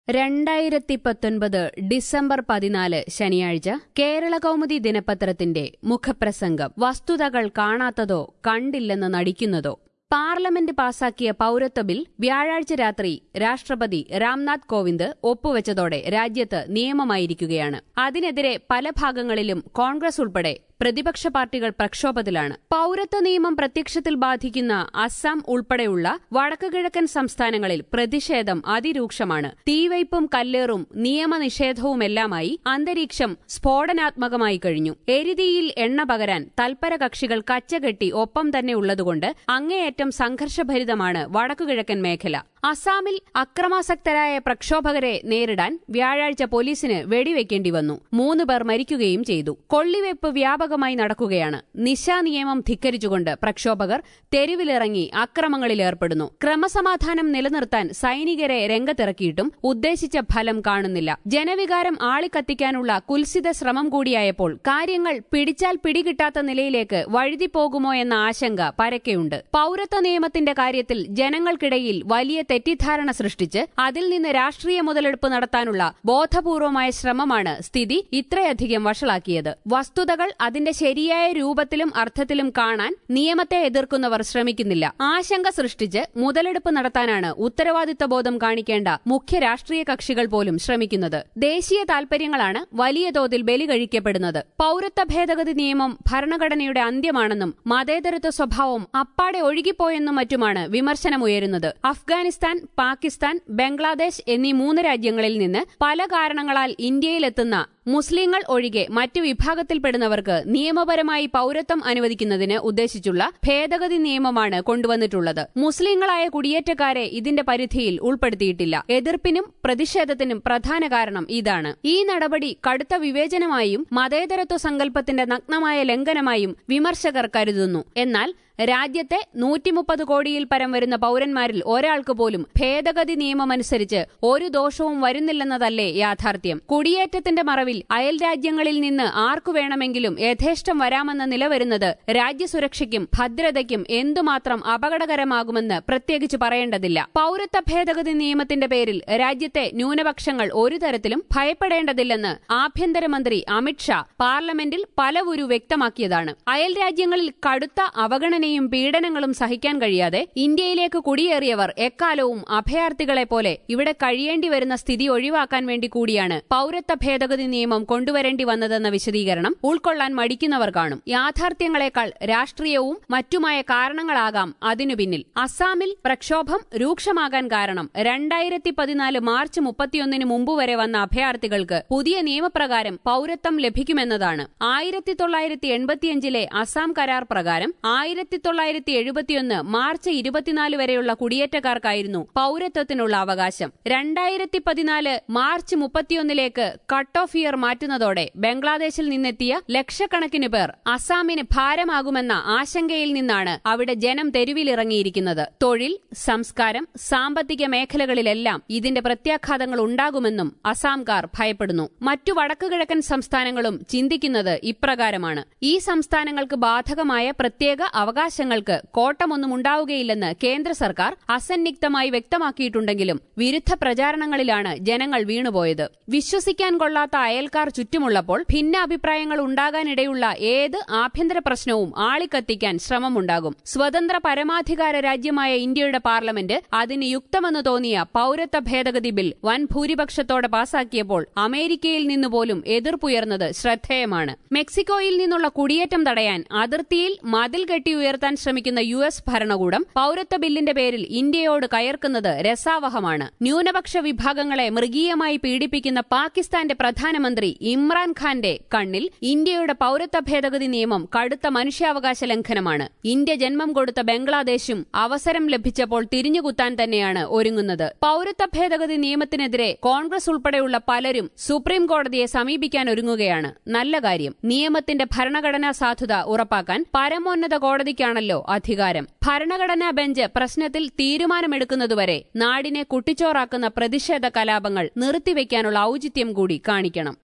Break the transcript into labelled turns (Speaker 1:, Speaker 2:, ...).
Speaker 1: രണ്ടായിരത്തി പത്തൊൻപത് ഡിസംബർ പതിനാല് ശനിയാഴ്ച കേരള കൗമുദി ദിനപത്രത്തിന്റെ മുഖപ്രസംഗം വസ്തുതകൾ കാണാത്തതോ കണ്ടില്ലെന്ന് നടിക്കുന്നതോ പാർലമെന്റ് പാസാക്കിയ പൌരത്വ ബിൽ വ്യാഴാഴ്ച രാത്രി രാഷ്ട്രപതി രാംനാഥ് കോവിന്ദ് ഒപ്പുവെച്ചതോടെ രാജ്യത്ത് നിയമമായിരിക്കുകയാണ് അതിനെതിരെ പല ഭാഗങ്ങളിലും കോൺഗ്രസ് ഉൾപ്പെടെ പ്രതിപക്ഷ പാർട്ടികൾ പ്രക്ഷോഭത്തിലാണ് പൌരത്വ നിയമം പ്രത്യക്ഷത്തിൽ ബാധിക്കുന്ന അസം ഉൾപ്പെടെയുള്ള വടക്കുകിഴക്കൻ സംസ്ഥാനങ്ങളിൽ പ്രതിഷേധം അതിരൂക്ഷമാണ് തീവയ്പും കല്ലേറും നിയമനിഷേധവുമെല്ലാമായി അന്തരീക്ഷം സ്ഫോടനാത്മകമായി കഴിഞ്ഞു എരിതിയിൽ എണ്ണ പകരാൻ തൽപര കക്ഷികൾ കച്ചകെട്ടി ഒപ്പം തന്നെ ഉള്ളതുകൊണ്ട് അങ്ങേയറ്റം സംഘർഷഭരിതമാണ് വടക്കുകിഴക്കൻ മേഖല അസാമിൽ അക്രമാസക്തരായ പ്രക്ഷോഭകരെ നേരിടാൻ വ്യാഴാഴ്ച പോലീസിന് വെടിവെക്കേണ്ടി വന്നു മൂന്ന് പേർ മരിക്കുകയും ചെയ്തു കൊള്ളിവെപ്പ് വ്യാപകമായി നടക്കുകയാണ് നിശാ നിയമം ധിക്കരിച്ചുകൊണ്ട് പ്രക്ഷോഭകർ തെരുവിലിറങ്ങി അക്രമങ്ങളിലേർപ്പെടുന്നു ക്രമസമാധാനം നിലനിർത്താൻ സൈനികരെ രംഗത്തിറക്കിയിട്ടും ഉദ്ദേശിച്ച ഫലം കാണുന്നില്ല ജനവികാരം ആളിക്കത്തിക്കാനുള്ള കുൽസിത ശ്രമം കൂടിയായപ്പോൾ കാര്യങ്ങൾ പിടിച്ചാൽ പിടികിട്ടാത്ത നിലയിലേക്ക് വഴുതിപ്പോകുമോ എന്ന ആശങ്ക പരക്കെയുണ്ട് പൌരത്വ നിയമത്തിന്റെ കാര്യത്തിൽ ജനങ്ങൾക്കിടയിൽ വലിയ തെറ്റിദ്ധാരണ സൃഷ്ടിച്ച് അതിൽ നിന്ന് രാഷ്ട്രീയ മുതലെടുപ്പ് നടത്താനുള്ള ബോധപൂർവമായ ശ്രമമാണ് സ്ഥിതി ഇത്രയധികം വഷളാക്കിയത് വസ്തുതകൾ അതിന്റെ ശരിയായ രൂപത്തിലും അർത്ഥത്തിലും കാണാൻ നിയമത്തെ എതിർക്കുന്നവർ ശ്രമിക്കുന്നില്ല ആശങ്ക സൃഷ്ടിച്ച് മുതലെടുപ്പ് നടത്താനാണ് ഉത്തരവാദിത്ത ബോധം കാണിക്കേണ്ട മുഖ്യ രാഷ്ട്രീയ കക്ഷികൾ പോലും ശ്രമിക്കുന്നത് ദേശീയ താൽപര്യങ്ങളാണ് വലിയ തോതിൽ ബലി കഴിക്കപ്പെടുന്നത് പൌരത്വ ഭേദഗതി നിയമം ഭരണഘടനയുടെ അന്ത്യമാണെന്നും മതേതരത്വ സ്വഭാവം അപ്പാടെ ഒഴുകിപ്പോയെന്നും മറ്റുമാണ് വിമർശനമുയരുന്നത് അഫ്ഗാനിസ്ഥാൻ പാകിസ്ഥാൻ ബംഗ്ലാദേശ് എന്നീ മൂന്ന് രാജ്യങ്ങളിൽ നിന്ന് പല കാരണങ്ങളാൽ ഇന്ത്യയിലെത്തുന്ന മുസ്ലിങ്ങൾ ഒഴികെ മറ്റു വിഭാഗത്തിൽപ്പെടുന്നവർക്ക് നിയമപരമായി പൌരത്വം അനുവദിക്കുന്നതിന് ഉദ്ദേശിച്ചുള്ള ഭേദഗതി നിയമമാണ് കൊണ്ടുവന്നിട്ടുള്ളത് മുസ്ലിങ്ങളായ കുടിയേറ്റക്കാരെ ഇതിന്റെ പരിധിയിൽ ഉൾപ്പെടുത്തിയിട്ടില്ല എതിർപ്പിനും പ്രതിഷേധത്തിനും പ്രധാന കാരണം ഇതാണ് ഈ നടപടി കടുത്ത വിവേചനമായും മതേതരത്വ സങ്കല്പത്തിന്റെ നഗ്നമായ ലംഘനമായും വിമർശകർ കരുതുന്നു എന്നാൽ രാജ്യത്തെ നൂറ്റിമുപ്പത് കോടിയിൽ പരം വരുന്ന പൌരന്മാരിൽ ഒരാൾക്ക് പോലും ഭേദഗതി നിയമമനുസരിച്ച് ഒരു ദോഷവും വരുന്നില്ലെന്നതല്ലേ യാഥാർത്ഥ്യം കുടിയേറ്റത്തിന്റെ മറവിൽ അയൽ രാജ്യങ്ങളിൽ നിന്ന് ആർക്കു വേണമെങ്കിലും യഥേഷ്ടം വരാമെന്ന നില വരുന്നത് രാജ്യസുരക്ഷയ്ക്കും ഭദ്രതയ്ക്കും എന്തുമാത്രം അപകടകരമാകുമെന്ന് പ്രത്യേകിച്ച് പറയേണ്ടതില്ല പൌരത്വ ഭേദഗതി നിയമത്തിന്റെ പേരിൽ രാജ്യത്തെ ന്യൂനപക്ഷങ്ങൾ ഒരു തരത്തിലും ഭയപ്പെടേണ്ടതില്ലെന്ന് ആഭ്യന്തരമന്ത്രി അമിത്ഷാ പാർലമെന്റിൽ പലവുരു വ്യക്തമാക്കിയതാണ് അയൽ രാജ്യങ്ങളിൽ കടുത്ത അവഗണനയും പീഡനങ്ങളും സഹിക്കാൻ കഴിയാതെ ഇന്ത്യയിലേക്ക് കുടിയേറിയവർ എക്കാലവും അഭയാർത്ഥികളെ പോലെ ഇവിടെ കഴിയേണ്ടി വരുന്ന സ്ഥിതി ഒഴിവാക്കാൻ വേണ്ടി കൂടിയാണ് പൌരത്വ ഭേദഗതി നിയമം കൊണ്ടുവരേണ്ടി വന്നതെന്ന വിശദീകരണം ഉൾക്കൊള്ളാൻ മടിക്കുന്നവർ കാണും യാഥാർത്ഥ്യങ്ങളെക്കാൾ രാഷ്ട്രീയവും മറ്റുമായ കാരണങ്ങളാകാം അതിനു പിന്നിൽ അസാമിൽ പ്രക്ഷോഭം രൂക്ഷമാകാൻ കാരണം രണ്ടായിരത്തി പതിനാല് മാർച്ച് മുപ്പത്തിയൊന്നിന് മുമ്പ് വരെ വന്ന അഭയാർത്ഥികൾക്ക് പുതിയ നിയമപ്രകാരം പൌരത്വം ലഭിക്കുമെന്നതാണ് ആയിരത്തി തൊള്ളായിരത്തി എൺപത്തിയഞ്ചിലെ അസാം കരാർ പ്രകാരം ആയിരത്തി തൊള്ളായിരത്തി എഴുപത്തിയൊന്ന് മാർച്ച് ഇരുപത്തിനാല് വരെയുള്ള കുടിയേറ്റക്കാർക്കായിരുന്നു പൌരത്വത്തിനുള്ള അവകാശം രണ്ടായിരത്തി പതിനാല് മാർച്ച് മുപ്പത്തിയൊന്നിലേക്ക് കട്ട് ഓഫ് ഇയർ മാറ്റുന്നതോടെ ബംഗ്ലാദേശിൽ നിന്നെത്തിയ ലക്ഷക്കണക്കിന് പേർ അസാമിന് ഭാരമാകുമെന്ന ആശങ്കയിൽ നിന്നാണ് അവിടെ ജനം തെരുവിലിറങ്ങിയിരിക്കുന്നത് തൊഴിൽ സംസ്കാരം സാമ്പത്തിക മേഖലകളിലെല്ലാം ഇതിന്റെ പ്രത്യാഘാതങ്ങൾ ഉണ്ടാകുമെന്നും അസാംകാർ ഭയപ്പെടുന്നു മറ്റു വടക്കുകിഴക്കൻ സംസ്ഥാനങ്ങളും ചിന്തിക്കുന്നത് ഇപ്രകാരമാണ് ഈ സംസ്ഥാനങ്ങൾക്ക് ബാധകമായ പ്രത്യേക അവകാശങ്ങൾക്ക് കോട്ടമൊന്നും ഉണ്ടാവുകയില്ലെന്ന് കേന്ദ്ര സർക്കാർ അസന്നിഗ്ധമായി വ്യക്തമാക്കിയിട്ടുണ്ടെങ്കിലും വിരുദ്ധ പ്രചാരണങ്ങളിലാണ് ജനങ്ങൾ വീണുപോയത് വിശ്വസിക്കാൻ കൊള്ളാത്ത അയൽക്കാർ ചുറ്റുമുള്ളപ്പോൾ ഭിന്നാഭിപ്രായങ്ങൾ ഉണ്ടാകാനിടയുള്ള ഏത് ആഭ്യന്തര പ്രശ്നവും ആളിക്കത്തിക്കാൻ ശ്രമമുണ്ടാകും സ്വതന്ത്ര പരമാധികാര രാജ്യമായ ഇന്ത്യയുടെ പാർലമെന്റ് അതിന് യുക്തമെന്ന് തോന്നിയ പൌരത്വ ഭേദഗതി ബിൽ വൻ ഭൂരിപക്ഷത്തോടെ പാസാക്കിയപ്പോൾ അമേരിക്കയിൽ നിന്നുപോലും എതിർപ്പുയർന്നത് ശ്രദ്ധേയമാണ് മെക്സിക്കോയിൽ നിന്നുള്ള കുടിയേറ്റം തടയാൻ അതിർത്തിയിൽ മതിൽ കെട്ടി ഉയർത്താൻ ശ്രമിക്കുന്ന യു എസ് ഭരണകൂടം പൌരത്വ ബില്ലിന്റെ പേരിൽ ഇന്ത്യയോട് കയർക്കുന്നത് രസാവഹമാണ് ന്യൂനപക്ഷ വിഭാഗങ്ങളെ മൃഗീയമായി പീഡിപ്പിക്കുന്ന പാകിസ്ഥാന്റെ പ്രധാനമന്ത്രി ഇമ്രാൻഖാന്റെ കണ്ണിൽ ഇന്ത്യയുടെ പൌരത്വ ഭേദഗതി നിയമം കടുത്ത മനുഷ്യാവകാശ ലംഘനമാണ് ഇന്ത്യ ജന്മം കൊടുത്ത ബംഗ്ലാദേശും അവസരം ലഭിച്ചപ്പോൾ തിരിഞ്ഞുകുത്താൻ തന്നെയാണ് ഒരുങ്ങുന്നത് പൌരത്വ ഭേദഗതി നിയമത്തിനെതിരെ കോൺഗ്രസ് ഉൾപ്പെടെയുള്ള പലരും സുപ്രീം കോടതിയെ സമീപിക്കാൻ ഒരുങ്ങുകയാണ് നല്ല കാര്യം നിയമത്തിന്റെ ഭരണഘടനാ സാധുത ഉറപ്പാക്കാൻ പരമോന്നത കോടതിക്കാണല്ലോ അധികാരം ഭരണഘടനാ ബെഞ്ച് പ്രശ്നത്തിൽ തീരുമാനമെടുക്കുന്നതുവരെ നാടിനെ കുട്ടിച്ചോറാക്കുന്ന പ്രതിഷേധ കലാപങ്ങൾ നിർത്തിവെക്കാനുള്ള ഔചിത്യം കൂടി കാണിക്കണം